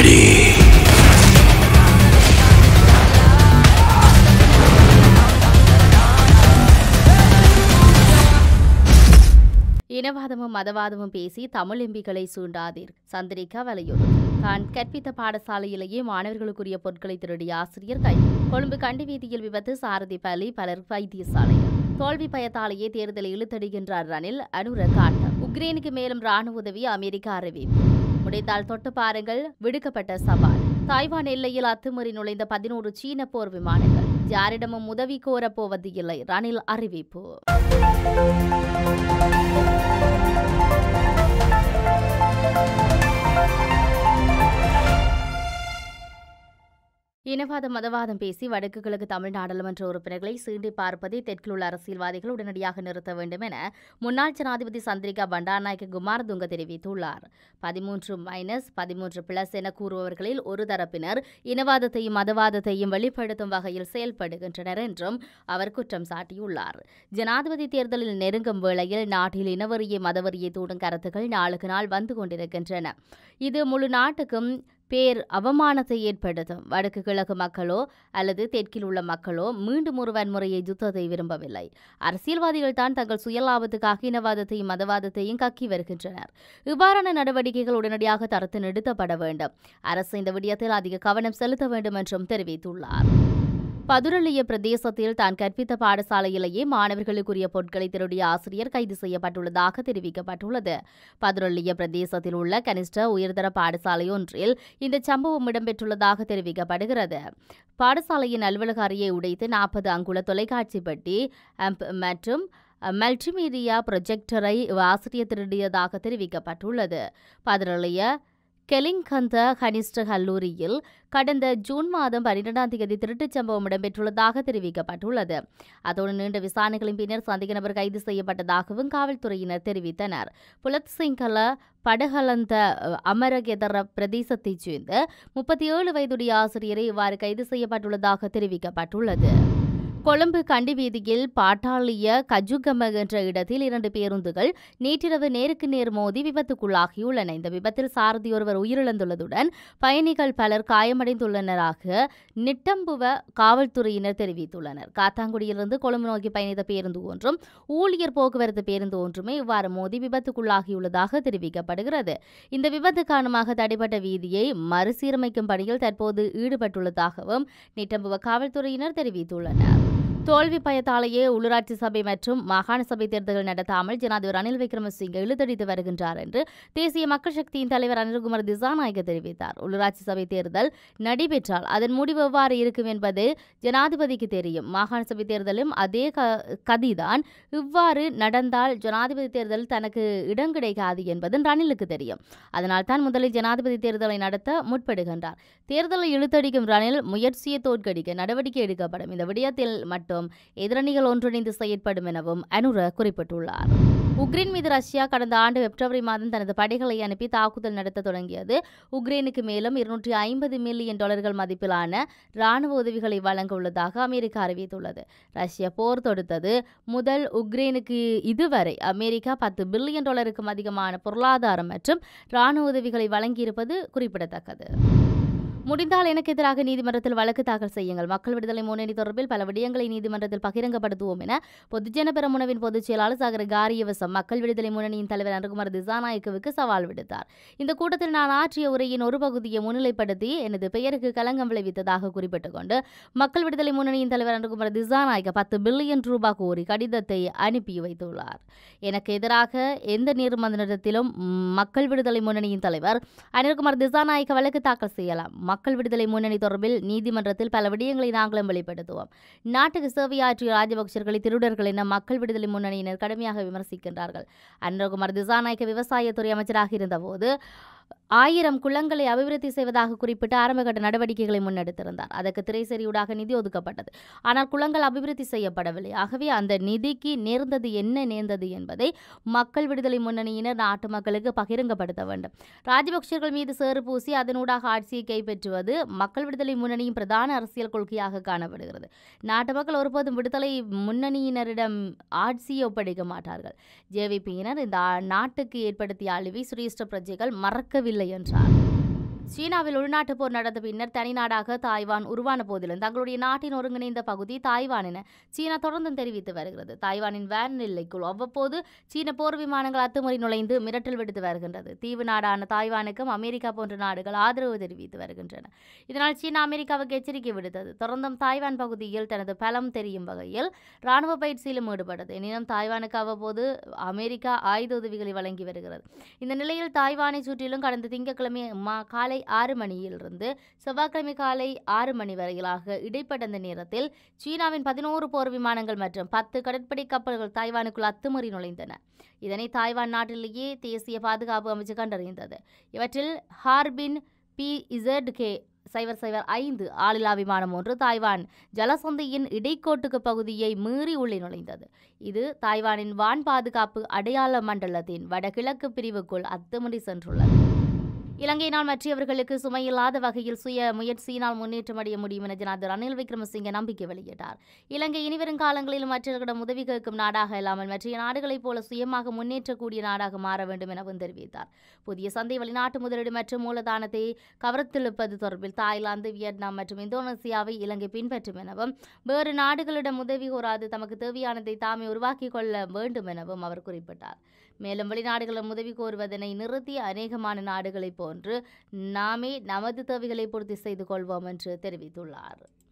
ready. இனவாதமும் மதவாதமும் பேசி தமிழ் எம்பிக்களை சூண்டாதீர் சந்திரிகா வலியுறுத்தல் தான் கற்பித்த பாடசாலையிலேயே மாணவர்களுக்குரிய பொருட்களை திருடிய ஆசிரியர் கைது கொழும்பு கண்டி வீதியில் விபத்து சாரதி பலி பலர் வைத்தியசாலையில் தோல்வி பயத்தாலேயே தேர்தலை இழுத்தடிக்கின்றார் ரணில் அனுர காட்டம் உக்ரைனுக்கு மேலும் ராணுவ உதவி அமெரிக்கா அறிவிப்பு முடிந்தால் தொட்டு பாருங்கள் விடுக்கப்பட்ட சவால் தாய்வான் எல்லையில் அத்துமீறி நுழைந்த பதினோரு சீன போர் விமானங்கள் யாரிடமும் உதவி கோரப் போவது இல்லை ரணில் அறிவிப்பு இனவாத மதவாதம் பேசி வடக்கு கிழக்கு தமிழ் நாடாளுமன்ற உறுப்பினர்களை சீண்டி பார்ப்பதை தெற்கில் உள்ள அரசியல்வாதிகள் உடனடியாக நிறுத்த வேண்டும் என முன்னாள் ஜனாதிபதி சந்திரிகா பண்டாரநாயக்க குமாரதுங்க தெரிவித்துள்ளார் பதிமூன்று மைனஸ் பதிமூன்று பிளஸ் என கூறுபவர்களில் ஒரு தரப்பினர் இனவாதத்தையும் மதவாதத்தையும் வெளிப்படுத்தும் வகையில் செயல்படுகின்றனர் என்றும் அவர் குற்றம் சாட்டியுள்ளார் ஜனாதிபதி தேர்தலில் நெருங்கும் வேளையில் நாட்டில் இனவரியை மதவரியை தூண்டும் கருத்துக்கள் நாளுக்கு நாள் வந்து கொண்டிருக்கின்றன இது முழு நாட்டுக்கும் பேர் அவமானத்தை ஏற்படுத்தும் வடக்கு கிழக்கு மக்களோ அல்லது தெற்கில் உள்ள மக்களோ மீண்டும் ஒரு வன்முறையை யுத்தத்தை விரும்பவில்லை அரசியல்வாதிகள் தான் தங்கள் சுயலாபத்துக்காக இனவாதத்தையும் மதவாதத்தையும் கக்கி வருகின்றனர் இவ்வாறான நடவடிக்கைகள் உடனடியாக தடுத்து நிறுத்தப்பட வேண்டும் அரசு இந்த விடயத்தில் அதிக கவனம் செலுத்த வேண்டும் என்றும் தெரிவித்துள்ளார் பதுரலிய பிரதேசத்தில் தான் கற்பித்த பாடசாலையிலேயே மாணவர்களுக்குரிய பொருட்களை திருடிய ஆசிரியர் கைது செய்யப்பட்டுள்ளதாக தெரிவிக்கப்பட்டுள்ளது பதுரலிய பிரதேசத்தில் உள்ள கனிஷ்ட உயர்தர பாடசாலை ஒன்றில் இந்த சம்பவம் இடம்பெற்றுள்ளதாக தெரிவிக்கப்படுகிறது பாடசாலையின் அலுவலக அறையை உடைத்து நாற்பது அங்குல தொலைக்காட்சி பெட்டி அம்ப் மற்றும் மல்டிமீடியா ப்ரொஜெக்டரை ஆசிரியர் திருடியதாக தெரிவிக்கப்பட்டுள்ளது பதுரலிய கெலிங்கந்த கனிஷ்ட கல்லூரியில் கடந்த ஜூன் மாதம் பன்னிரெண்டாம் தேதி திருட்டுச் சம்பவம் இடம்பெற்றுள்ளதாக தெரிவிக்கப்பட்டுள்ளது அதோடு நீண்ட விசாரணைகளின் பின்னர் சந்தேக நபர் கைது செய்யப்பட்டதாகவும் காவல்துறையினர் தெரிவித்தனர் புலத் சிங்கல படகலந்த அஹ், அமரகெதர பிரதேசத்தைச் சேர்ந்த முப்பத்தி ஏழு வயதுடைய ஆசிரியரை இவ்வாறு கைது செய்யப்பட்டுள்ளதாக தெரிவிக்கப்பட்டுள்ளது கொழும்பு கண்டி வீதியில் பாட்டாளிய கஜுகம என்ற இடத்தில் இரண்டு பேருந்துகள் நேற்றிரவு நேருக்கு நேர் மோதி விபத்துக்குள்ளாகியுள்ளன இந்த விபத்தில் சாரதி ஒருவர் உயிரிழந்துள்ளதுடன் பயணிகள் பலர் காயமடைந்துள்ளனராக நிட்டம்புவ காவல்துறையினர் தெரிவித்துள்ளனர் காத்தாங்குடியிலிருந்து கொழும்பு நோக்கி பயணித்த பேருந்து ஒன்றும் ஊழியர் போக்குவரத்து பேருந்து ஒன்றுமே இவ்வாறு மோதி விபத்துக்குள்ளாகியுள்ளதாக தெரிவிக்கப்படுகிறது இந்த விபத்து காரணமாக தடைப்பட்ட வீதியை மறுசீரமைக்கும் பணியில் தற்போது ஈடுபட்டுள்ளதாகவும் நிட்டம்புவ காவல்துறையினர் தெரிவித்துள்ளனர் தோல்வி பயத்தாலேயே உள்ளூராட்சி சபை மற்றும் மாகாண சபை தேர்தல்கள் நடத்தாமல் ஜனாதிபதி ரணில் விக்ரமசிங்கே இழுத்தடித்து வருகின்றார் என்று தேசிய மக்கள் சக்தியின் தலைவர் அனில்குமார் திசாநாயக்க தெரிவித்தார் உள்ளூராட்சி சபை தேர்தல் நடைபெற்றால் அதன் முடிவு எவ்வாறு இருக்கும் என்பது ஜனாதிபதிக்கு தெரியும் மாகாண சபை தேர்தலும் அதே க கதிதான் இவ்வாறு நடந்தால் ஜனாதிபதி தேர்தல் தனக்கு இடம் கிடைக்காது என்பது ரணிலுக்கு தெரியும் அதனால் தான் முதலில் ஜனாதிபதி தேர்தலை நடத்த முற்படுகின்றார் தேர்தலை இழுத்தடிக்கும் ரணில் முயற்சியை தோற்கடிக்க நடவடிக்கை எடுக்கப்படும் இந்த விடயத்தில் மட்டும் எதிரணிகள் ஒன்றிணைந்து செயற்படும் எனவும் அனுர குறிப்பிட்டுள்ளார் உக்ரைன் மீது ரஷ்யா கடந்த ஆண்டு பிப்ரவரி மாதம் தனது படைகளை அனுப்பி தாக்குதல் நடத்த தொடங்கியது உக்ரைனுக்கு மேலும் இருநூற்றி ஐம்பது மில்லியன் டாலர்கள் மதிப்பிலான ராணுவ உதவிகளை வழங்க உள்ளதாக அமெரிக்கா அறிவித்துள்ளது ரஷ்யா போர் தொடுத்தது முதல் உக்ரைனுக்கு இதுவரை அமெரிக்கா பத்து பில்லியன் டாலருக்கும் அதிகமான பொருளாதாரம் மற்றும் ராணுவ உதவிகளை வழங்கியிருப்பது குறிப்பிடத்தக்கது முடிந்தால் எனக்கு எதிராக நீதிமன்றத்தில் வழக்கு தாக்கல் செய்யுங்கள் மக்கள் விடுதலை முன்னணி தொடர்பில் பல விடயங்களை நீதிமன்றத்தில் பகிரங்கப்படுத்துவோம் என பொதுஜன பெரமுனவின் பொதுச் செயலாளர் சாகர காரியவசம் மக்கள் விடுதலை முன்னணியின் தலைவர் அனுகுமார் திசாநாயக்கவுக்கு சவால் விடுத்தார் இந்த கூட்டத்தில் நான் ஆற்றிய உரையின் ஒரு பகுதியை முன்னிலைப்படுத்தி எனது பெயருக்கு களங்கம் விளைவித்ததாக குறிப்பிட்டுக் கொண்டு மக்கள் விடுதலை முன்னணியின் தலைவர் அனுகுமார் திசாநாயக்க பத்து பில்லியன் ரூபாய் கோரி கடிதத்தை அனுப்பி வைத்துள்ளார் எனக்கு எதிராக எந்த நீதிமன்றத்திலும் ம், மக்கள் விடுதலை முன்னணியின் தலைவர் அனில்குமார் திசாநாயக்க வழக்கு தாக்கல் செய்யலாம் மக்கள் விடுதலை முன்னணி தொடர்பில் நீதிமன்றத்தில் பல விடயங்களை நாங்களும் வெளிப்படுத்துவோம் நாட்டுக்கு சேவையாற்றிய ராஜபக்சர்களை திருடர்கள் என மக்கள் விடுதலை முன்னணியினர் கடுமையாக விமர்சிக்கின்றார்கள் அனில்குமார் திசாநாயக்க விவசாயத்துறை அமைச்சராக இருந்தபோது ஆயிரம் குளங்களை அபிவிருத்தி செய்வதாக குறிப்பிட்டு ஆரம்பகட்ட நடவடிக்கைகளை முன்னெடுத்திருந்தார் அதற்கு திரைசெறியூடாக நிதி ஒதுக்கப்பட்டது ஆனால் குளங்கள் அபிவிருத்தி செய்யப்படவில்லை ஆகவே அந்த நிதிக்கு நேர்ந்தது என்ன நேர்ந்தது என்பதை மக்கள் விடுதலை முன்னணியினர் நாட்டு மக்களுக்கு பகிரங்கப்படுத்த வேண்டும் ராஜபக்சர்கள் மீது சேறு பூசி அதனூடாக ஆட்சியை கைப்பற்றுவது மக்கள் விடுதலை முன்னணியின் பிரதான அரசியல் கொள்கையாக காணப்படுகிறது நாட்டு மக்கள் ஒருபோதும் விடுதலை முன்னணியினரிடம் ஆட்சியை ஒப்படைக்க மாட்டார்கள் ஜேவிபியினர் இந்த ஆ- நாட்டுக்கு ஏற்படுத்திய அழிவை சிரேஷ்ட பிரஜைகள் மறக்கவில்லை என்றார் சீனாவில் உள்நாட்டுப் போர் நடந்த பின்னர் தனிநாடாக தாய்வான் உருவான போதிலும் தங்களுடைய நாட்டின் ஒருங்கிணைந்த பகுதி தாய்வான் என சீனா தொடர்ந்தும் தெரிவித்து வருகிறது தாய்வானின் வேன் எல்லைக்குள் அவ்வப்போது சீன போர் விமானங்கள் அத்துமுறை நுழைந்து மிரட்டல் விடுத்து வருகின்றது தீவு நாடான தாய்வானுக்கும் அமெரிக்கா போன்ற நாடுகள் ஆதரவு தெரிவித்து வருகின்றன இதனால் சீனா அமெரிக்காவுக்கு எச்சரிக்கை விடுத்தது தொடர்ந்தும் தாய்வான் பகுதியில் தனது பலம் தெரியும் வகையில் ராணுவ பயிற்சியிலும் ஈடுபட்டது எனினும் தாய்வானுக்கு அவ்வப்போது அமெரிக்கா ஆயுத உதவிகளை வழங்கி வருகிறது இந்த நிலையில் தாய்வானை சுற்றிலும் கடந்த திங்கட்கிழமை மா காலை ஆறு மணியிலிருந்து செவ்வாய்க்கிழமை காலை ஆறு மணி வரையிலாக இடைப்பட்ட அந்த நேரத்தில் சீனாவின் பதினோரு போர் விமானங்கள் மற்றும் பத்து கடற்படை கப்பல்கள் தாய்வானுக்குள் அத்துமீறி நுழைந்தன இதனை தாய்வான் நாட்டிலேயே தேசிய பாதுகாப்பு அமைச்சு கண்டறிந்தது இவற்றில் Harbin B Z K cipher cipher ஐந்து ஆளில்லா விமானம் ஒன்று தாய்வான் ஜலசந்தியின் இடைக்கோட்டுக்கு பகுதியை மீறி உள்ளே நுழைந்தது இது தாய்வானின் வான் பாதுகாப்பு அடையாள மண்டலத்தின் வடகிழக்கு பிரிவுக்குள் அத்துமீறி சென்றுள்ளது இலங்கையினால் மற்றவர்களுக்கு சுமையில்லாத வகையில் சுய முயற்சியினால் முன்னேற்றம் அடைய முடியும் என ஜனாதிபதி ரணில் விக்ரமசிங்கே நம்பிக்கை வெளியிட்டார் இலங்கை இனிவரும் காலங்களில் மற்றவர்களிடம் உதவி கேட்கும் நாடாக இல்லாமல் மற்ற நாடுகளைப் போல சுயமாக முன்னேற்றக்கூடிய நாடாக மாற வேண்டும் எனவும் தெரிவித்தார் புதிய சந்தை வெளிநாட்டு முதலீடு மற்றும் மூலதானத்தை கவர்த்தெழுப்பது தொடர்பில் தாய்லாந்து வியட்நாம் மற்றும் இந்தோனேசியாவை இலங்கை பின்பற்றும் எனவும் வேறு நாடுகளிடம் உதவி கோராது தமக்கு தேவையானதை தாமே உருவாக்கிக் கொள்ள வேண்டும் எனவும் அவர் குறிப்பிட்டார் மேலும் வெளிநாடுகளிடம் உதவி கோருவதனை நிறுத்தி அநேகமான நாடுகளைப் போன்று நாமே நமது தேவைகளை பூர்த்தி செய்து கொள்வோம் என்று தெரிவித்துள்ளார்